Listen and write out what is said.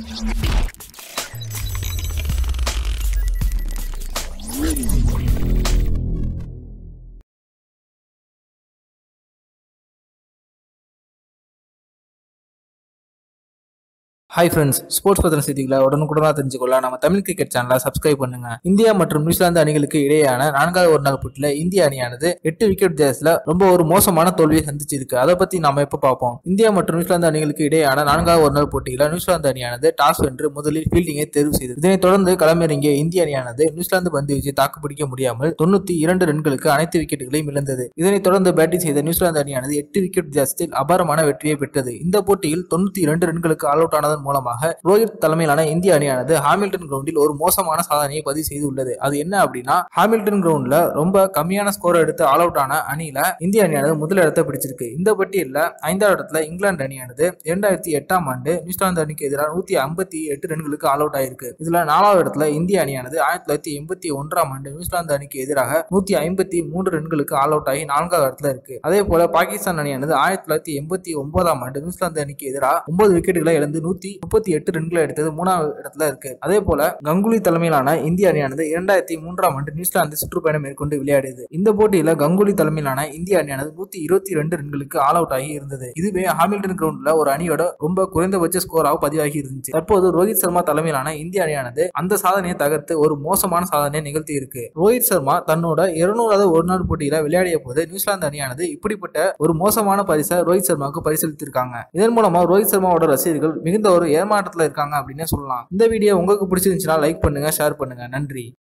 hi friends sports பத்தின செய்திகளை உடனுக்குடனாக தெரிஞ்சுக்கொள்ள நம்ம தமிழ் கிரிக்கெட் சேனலை சப்ஸ்கிரைப் பண்ணுங்க இந்தியா மற்றும் நியூசிலாந்து அணிகளுக்கு இடையேயான நான்காவது ஒரு நாள் போட்டியில் இந்திய அணியானது எட்டு விக்கெட் வித்தியாசத்தில் ரொம்ப ஒரு மோசமான தோல்வியை சந்திச்சிருக்கு அதை பத்தி நாம எப்ப பார்ப்போம் இந்தியா மற்றும் நியூசிலாந்து அணிகளுக்கு இடையேயான நான்காவது ஒரு நாள் போட்டியில் நியூசிலாந்து அணியானது டாஸ் வென்று முதலில் ஃபீல்டிங்கை தேர்வு செய்தது இதனைத் தொடர்ந்து களமிறங்கிய இந்திய அணியானது நியூசிலாந்து பந்து வீச்சு தாக்குப்பிடிக்க முடியாமல் தொண்ணூத்தி இரண்டு ரன்களுக்கு அனைத்து விக்கெட்டுகளையும் இழந்தது இதனைத் தொடர்ந்து பேட்டிங் செய்த நியூசிலாந்து அணியானது எட்டு விக்கெட் வித்தியாசத்தில் அபாரமான வெற்றியை பெற்றது இந்த போட்டியில் தொண்ணூத்தி இரண்டு ரன்களுக்கு ஆல் அவுட் ஆனதன் மூலமாக ரோஹித் தலைமையிலான இந்திய அணியானது ஹாமில்டன் கிரவுண்டில் ஒரு மோசமான சாதனையை பதிவு செய்து உள்ளது அது என்ன அப்படின்னா ஹாமில்டன் கிரவுண்ட்ல ரொம்ப கம்மியான ஸ்கோர் எடுத்து ஆல் அவுட் ஆன அணியில இந்திய அணியானது முதல் இடத்தை பிடிச்சிருக்கு இந்த பட்டியலில் ஐந்தாவது இடத்துல இங்கிலாந்து அணியானது இரண்டாயிரத்தி எட்டாம் ஆண்டு நியூசிலாந்து அணிக்கு எதிராக நூத்தி ஐம்பத்தி எட்டு ரன்களுக்கு ஆல் அவுட் ஆயிருக்கு இதுல நாலாவது இடத்துல இந்திய அணியானது ஆயிரத்தி தொள்ளாயிரத்தி எண்பத்தி ஒன்றாம் ஆண்டு நியூசிலாந்து அணிக்கு எதிராக நூத்தி ஐம்பத்தி மூன்று ரன்களுக்கு ஆல் அவுட் ஆகி நான்காவது இடத்துல இருக்கு அதே போல பாகிஸ்தான் அணியானது ஆயிரத்தி தொள்ளாயிரத்தி எண்பத்தி ஒன்பதாம் ஆண்டு நியூசிலாந்து அணிக்கு எதிராக ஒன்பது விக்கெட்டுகளை இழந்து நூத்தி முப்பத்தி எட்டு ரன்களை எடுத்தது மூணாவது இடத்துல இருக்கு அதே போல கங்குலி தலைமையிலான இந்திய அணியானது இரண்டாயிரத்தி மூன்றாம் ஆண்டு நியூசிலாந்து சுற்றுப்பயணம் மேற்கொண்டு விளையாடியது இந்த போட்டியில கங்குலி தலைமையிலான இந்திய அணியானது நூத்தி இருபத்தி ரெண்டு ரன்களுக்கு ஆல் அவுட் ஆகி இருந்தது இதுவே ஹாமில்டன் கிரவுண்ட்ல ஒரு அணியோட ரொம்ப குறைந்தபட்ச ஸ்கோராக பதிவாகி இருந்துச்சு தற்போது ரோஹித் சர்மா தலைமையிலான இந்திய அணியானது அந்த சாதனையை தகர்த்து ஒரு மோசமான சாதனையை நிகழ்த்தி இருக்கு ரோஹித் சர்மா தன்னோட இருநூறாவது ஒரு நாள் போட்டியில விளையாடிய போது நியூசிலாந்து அணியானது இப்படிப்பட்ட ஒரு மோசமான பரிசை ரோஹித் சர்மாவுக்கு பரிசீலித்திருக்காங்க இதன் மூலமா ரோஹித் சர்மாவோட ரசிகர்கள் மிகுந்த ஒரு ஏமாற்றத்துல இருக்காங்க அப்படின்னே சொல்லலாம் இந்த வீடியோ உங்களுக்கு பிடிச்சிருந்துச்சுன்னா லைக் பண்ணுங்க ஷேர் பண்ணுங்க நன்றி